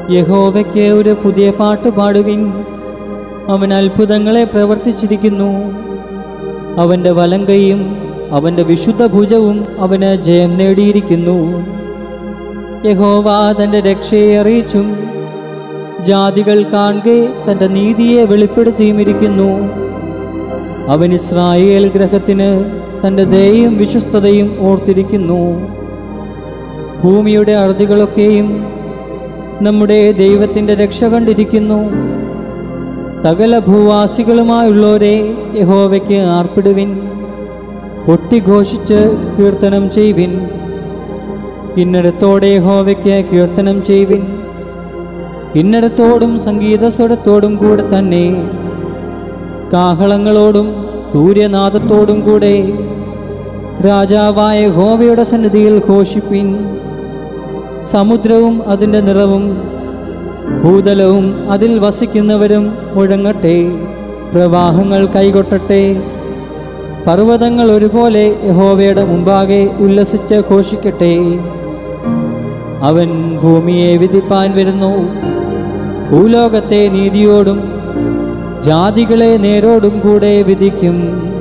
യഹോവയ്ക്ക് ഒരു പുതിയ പാട്ട് പാടുവിൻ അവൻ അത്ഭുതങ്ങളെ പ്രവർത്തിച്ചിരിക്കുന്നു അവൻ്റെ വലങ്കയും അവൻ്റെ വിശുദ്ധ ഭുജവും അവന് ജയം നേടിയിരിക്കുന്നു യഹോവ തൻ്റെ രക്ഷയെ അറിയിച്ചും ജാതികൾ കാണെ തൻ്റെ നീതിയെ വെളിപ്പെടുത്തിയുമിരിക്കുന്നു അവൻ ഇസ്രായേൽ ഗ്രഹത്തിന് തൻ്റെ ദയയും വിശ്വസ്തതയും ഓർത്തിരിക്കുന്നു ഭൂമിയുടെ അറുതികളൊക്കെയും നമ്മുടെ ദൈവത്തിൻ്റെ രക്ഷ കണ്ടിരിക്കുന്നു സകല ഭൂവാസികളുമായുള്ളവരെ യഹോവയ്ക്ക് ആർപ്പിടുവിൻ പൊട്ടിഘോഷിച്ച് കീർത്തനം ചെയ്യുവിൻ ഇന്നടത്തോടെ യഹോവയ്ക്ക് കീർത്തനം ചെയ്യുവിൻ ഇന്നടത്തോടും സംഗീതസ്വരത്തോടും കൂടെ തന്നെ കാഹളങ്ങളോടും സൂര്യനാദത്തോടും കൂടെ രാജാവായ ഹോവയുടെ സന്നിധിയിൽ ഘോഷിപ്പിൻ സമുദ്രവും അതിൻ്റെ നിറവും ഭൂതലവും അതിൽ വസിക്കുന്നവരും മുഴങ്ങട്ടെ പ്രവാഹങ്ങൾ കൈകൊട്ടട്ടെ പർവ്വതങ്ങൾ ഒരുപോലെ യഹോവയുടെ മുമ്പാകെ ഉല്ലസിച്ച് ഘോഷിക്കട്ടെ അവൻ ഭൂമിയെ വിധിപ്പാൻ വരുന്നു ഭൂലോകത്തെ നീതിയോടും ജാതികളെ നേരോടും കൂടെ വിധിക്കും